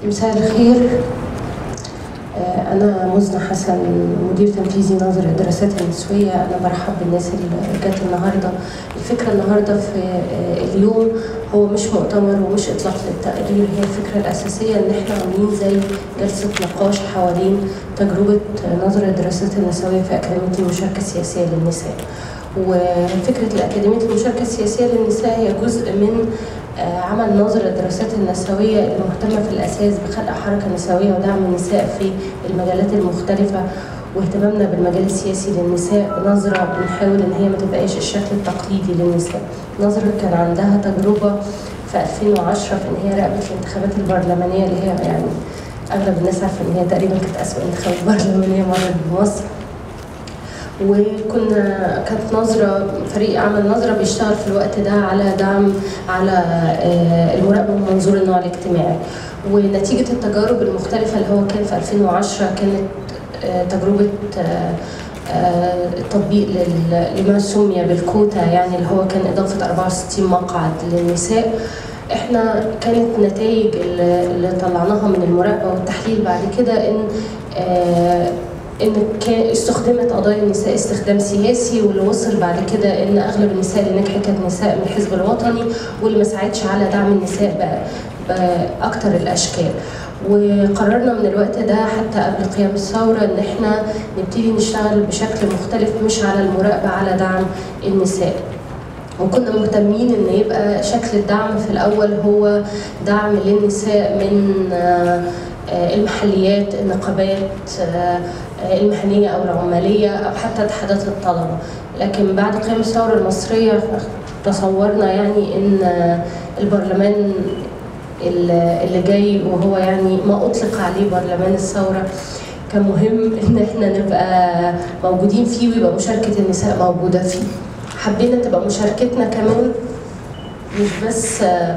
مساء الخير آه، أنا مزنة حسن مدير تنفيذي ناظر الدراسات النسوية أنا برحب بالناس اللي جت النهاردة الفكرة النهاردة في آه، اليوم هو مش مؤتمر ومش إطلاق للتقرير هي الفكرة الأساسية إن إحنا عاملين زي جلسة نقاش حوالين تجربة ناظر الدراسات النسوية في أكاديمية المشاركة السياسية للنساء وفكرة الأكاديمية المشاركة السياسية للنساء هي جزء من آه، عمل ناظر الدراسات النسوية المهتمة في الأساس بخلق حركة نسوية ودعم النساء في المجالات المختلفة واهتمامنا بالمجال السياسي للنساء بنظرة بنحاول إن هي ما تبقاش الشكل التقليدي للنساء. نظرة كان عندها تجربة في 2010 في إن هي راقبت الانتخابات البرلمانية اللي هي يعني أغلب الناس عارفة إن هي تقريبا كانت أسوأ انتخابات برلمانية مرت بمصر. وكنا كانت نظرة فريق عمل نظرة بيشتغل في الوقت ده على دعم على آه، المراقبة من منظور النوع الاجتماعي ونتيجة التجارب المختلفة اللي هو كان في 2010 كانت آه، تجربة آه، آه، التطبيق لل- لما سمي بالكوتا يعني اللي هو كان إضافة 64 مقعد للنساء احنا كانت نتائج اللي اللي طلعناها من المراقبه والتحليل بعد كده ان آه، ان كان استخدمت قضايا النساء استخدام سياسي واللي وصل بعد كده ان اغلب النساء اللي نجحت كانت نساء من الحزب الوطني واللي ما ساعدش على دعم النساء ب- باكثر الاشكال وقررنا من الوقت ده حتى قبل قيام الثوره ان احنا نبتدي نشتغل بشكل مختلف مش على المراقبه على دعم النساء وكنا مهتمين ان يبقى شكل الدعم في الاول هو دعم للنساء من آه، آه، المحليات النقابات آه، آه، المهنيه او العماليه او حتى اتحادات الطلبه لكن بعد قيام الثوره المصريه تصورنا يعني ان آه، البرلمان اللي اللي جاي وهو يعني ما اطلق عليه برلمان الثوره كان مهم ان احنا نبقى موجودين فيه ويبقى مشاركه النساء موجوده فيه حبينا تبقى مشاركتنا كمان مش بس آه،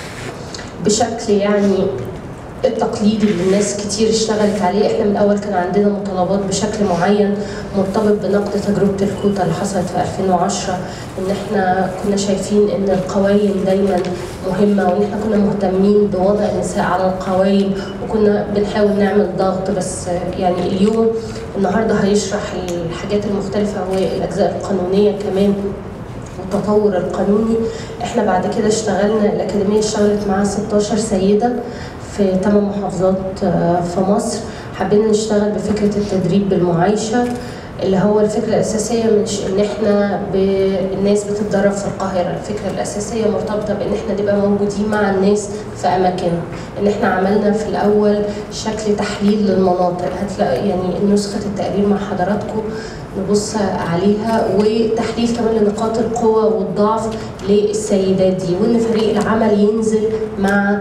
بشكل يعني التقليدي اللي الناس كتير اشتغلت عليه احنا من الاول كان عندنا مطالبات بشكل معين مرتبط بنقد تجربه الكوتا اللي حصلت في 2010 ان احنا كنا شايفين ان القوائم دايما مهمه وان احنا كنا مهتمين بوضع النساء على القوائم وكنا بنحاول نعمل ضغط بس آه، يعني اليوم النهارده هيشرح الحاجات المختلفه والاجزاء القانونيه كمان والتطور القانوني احنا بعد كده اشتغلنا الاكاديميه اشتغلت معاها 16 سيده في 8 محافظات آه، في مصر حبينا نشتغل بفكره التدريب بالمعايشه اللي هو الفكره الاساسيه مش ان احنا ب... الناس بتتدرب في القاهره الفكره الاساسيه مرتبطه بان احنا نبقى موجودين مع الناس في اماكنهم ان احنا عملنا في الاول شكل تحليل للمناطق هتلاقي يعني نسخه التقرير مع حضراتكم نبص عليها وتحليل كمان لنقاط القوة والضعف للسيدات دي وان فريق العمل ينزل مع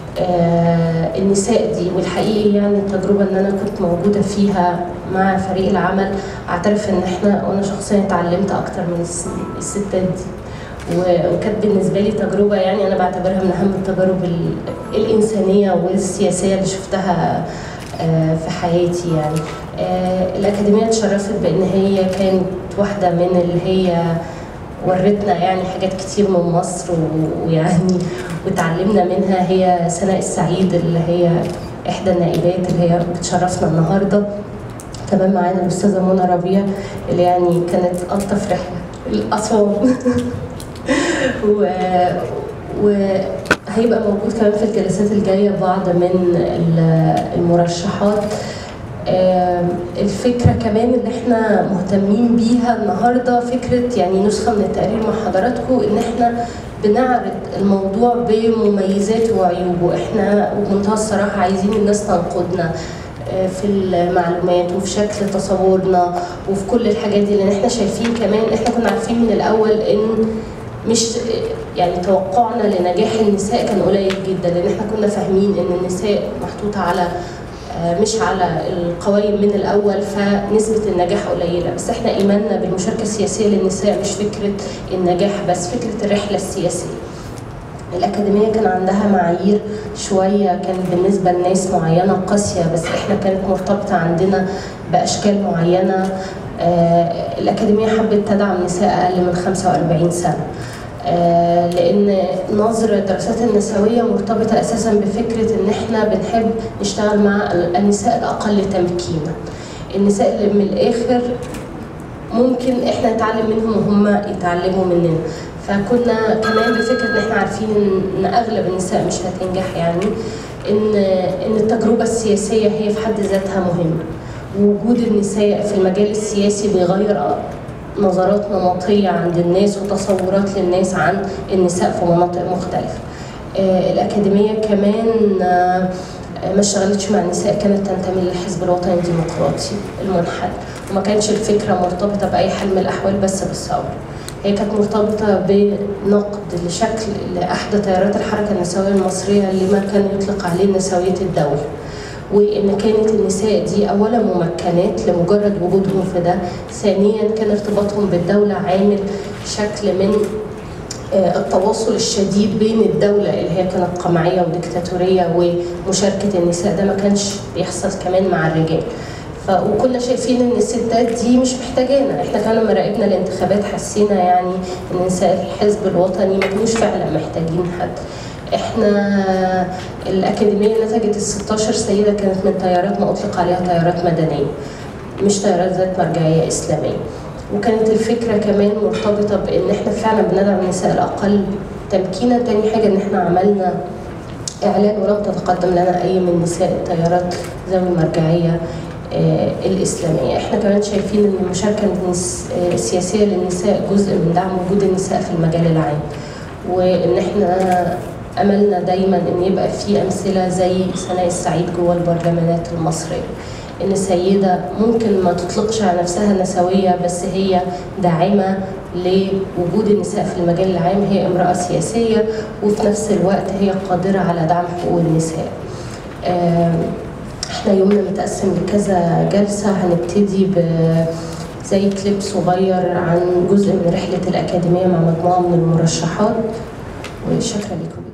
آه، النساء دي والحقيقي يعني التجربة ان انا كنت موجودة فيها مع فريق العمل اعترف ان احنا وانا شخصيا اتعلمت اكتر من الس- الستات دي و- وكانت بالنسبة لي تجربة يعني أنا بعتبرها من أهم التجارب ال- الإنسانية والسياسية اللي شفتها آه، في حياتي يعني آه، الأكاديمية اتشرفت بإن هي كانت واحدة من اللي هي ورتنا يعني حاجات كتير من مصر و- ويعني وتعلمنا منها هي سناء السعيد اللي هي إحدى النائبات اللي هي بتشرفنا النهارده كمان معانا الأستاذة منى ربيع اللي يعني كانت ألطف رحلة الأسوان و... وهيبقى موجود كمان في الجلسات الجاية بعض من ال- المرشحات آم، الفكرة كمان اللي احنا مهتمين بيها النهاردة فكرة يعني نسخة من التقرير مع حضراتكم ان احنا بنعرض الموضوع بمميزاته وعيوبه احنا وبمنتهى الصراحة عايزين الناس تنقدنا آه، في المعلومات وفي شكل تصورنا وفي كل الحاجات دي لان احنا شايفين كمان احنا كنا عارفين من الاول ان مش يعني توقعنا لنجاح النساء كان قليل جدا لان احنا كنا فاهمين ان النساء محطوطه على آه، مش على القوائم من الاول فنسبه النجاح قليله بس احنا ايماننا بالمشاركه السياسيه للنساء مش فكره النجاح بس فكره الرحله السياسيه الأكاديمية كان عندها معايير شوية كانت بالنسبة لناس معينة قاسية بس إحنا كانت مرتبطة عندنا بأشكال معينة آه، الأكاديمية حبت تدعم نساء أقل من 45 سنة آه، لأن نظر الدراسات النسوية مرتبطة أساسا بفكرة إن إحنا بنحب نشتغل مع النساء الأقل تمكينا النساء اللي من الآخر ممكن إحنا نتعلم منهم وهم يتعلموا مننا فكنا كمان بفكرة إن إحنا عارفين إن أغلب النساء مش هتنجح يعني إن إن التجربة السياسية هي في حد ذاتها مهمة وجود النساء في المجال السياسي بيغير نظرات نمطية عند الناس وتصورات للناس عن النساء في مناطق مختلفة آه، الأكاديمية كمان آه، ما اشتغلتش مع النساء كانت تنتمي للحزب الوطني الديمقراطي المنحل وما كانش الفكرة مرتبطة بأي حال من الأحوال بس بالثورة هي كانت مرتبطة بنقد لشكل لأحدى تيارات الحركة النسوية المصرية اللي ما كان يطلق عليه نسوية الدولة وان كانت النساء دي اولا ممكنات لمجرد وجودهم في ده ثانيا كان ارتباطهم بالدوله عامل شكل من آه، التواصل الشديد بين الدولة اللي هي كانت قمعية وديكتاتورية ومشاركة النساء ده ما كانش بيحصل كمان مع الرجال ف... وكنا شايفين ان الستات دي مش محتاجانا احنا كانوا لما راقبنا الانتخابات حسينا يعني ان نساء الحزب الوطني ما كانوش فعلا محتاجين حد احنا الاكاديميه نتجت ال 16 سيده كانت من تيارات ما اطلق عليها تيارات مدنيه مش تيارات ذات مرجعيه اسلاميه وكانت الفكره كمان مرتبطه بان احنا فعلا بندعم النساء الاقل تمكينا تاني حاجه ان احنا عملنا اعلان ولم تتقدم لنا اي من نساء التيارات ذوي المرجعيه آه، الاسلاميه احنا كمان شايفين ان المشاركه آه، السياسيه للنساء جزء من دعم وجود النساء في المجال العام وان احنا املنا دايما ان يبقى في امثله زي سناء السعيد جوه البرلمانات المصريه ان سيده ممكن ما تطلقش على نفسها نسويه بس هي داعمه لوجود النساء في المجال العام هي امراه سياسيه وفي نفس الوقت هي قادره على دعم حقوق النساء احنا يومنا متقسم لكذا جلسه هنبتدي ب زي كليب صغير عن جزء من رحله الاكاديميه مع مجموعه من المرشحات وشكرا لكم